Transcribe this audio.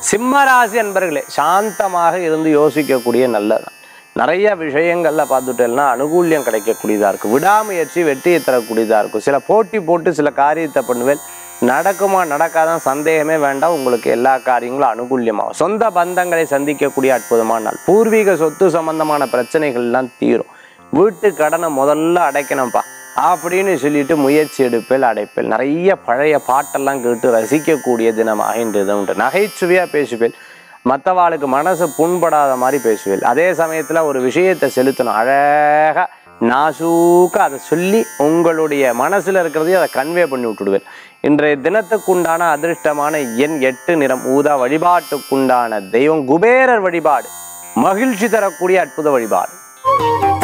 சிம்மராசி அன்பர்களே சாந்தமாக இருந்து யோசிக்கக்கூடிய நல்லது நிறைய விஷயங்கள்ல பார்த்துட்டேன்னா அனுகூல்யம் கிடைக்கக்கூடியதா இருக்கும் விடாமுயற்சி வெற்றியை தரக்கூடியதா இருக்கும் சில போட்டி போட்டு சில காரியத்தை பண்ணுவேன் நடக்குமா நடக்காதான் சந்தேகமே வேண்டாம் உங்களுக்கு எல்லா காரியங்களும் அனுகூல்யமாகும் சொந்த பந்தங்களை சந்திக்கக்கூடிய அற்புதமான நாள் பூர்வீக சொத்து சம்பந்தமான பிரச்சனைகள்லாம் தீரும் வீட்டு கடனை முதல்ல அடைக்கணும்ப்பா அப்படின்னு சொல்லிட்டு முயற்சி எடுப்பேல் அடைப்பேல் நிறைய பழைய பாட்டெல்லாம் கேட்டு ரசிக்கக்கூடிய தினமாக இன்றைய உண்டு நகைச்சுவையாக பேசுவேன் மற்றவாளுக்கு மனசு புண்படாத மாதிரி பேசுவேன் அதே சமயத்தில் ஒரு விஷயத்தை செலுத்தணும் அழகாக நாசூக்க அதை சொல்லி உங்களுடைய மனசில் இருக்கிறதையும் அதை கன்வே பண்ணி விட்டுடுவேன் இன்றைய தினத்துக்குண்டான அதிர்ஷ்டமான எண் எட்டு நிறம் ஊதா வழிபாட்டுக்குண்டான தெய்வம் குபேரர் வழிபாடு மகிழ்ச்சி தரக்கூடிய அற்புத வழிபாடு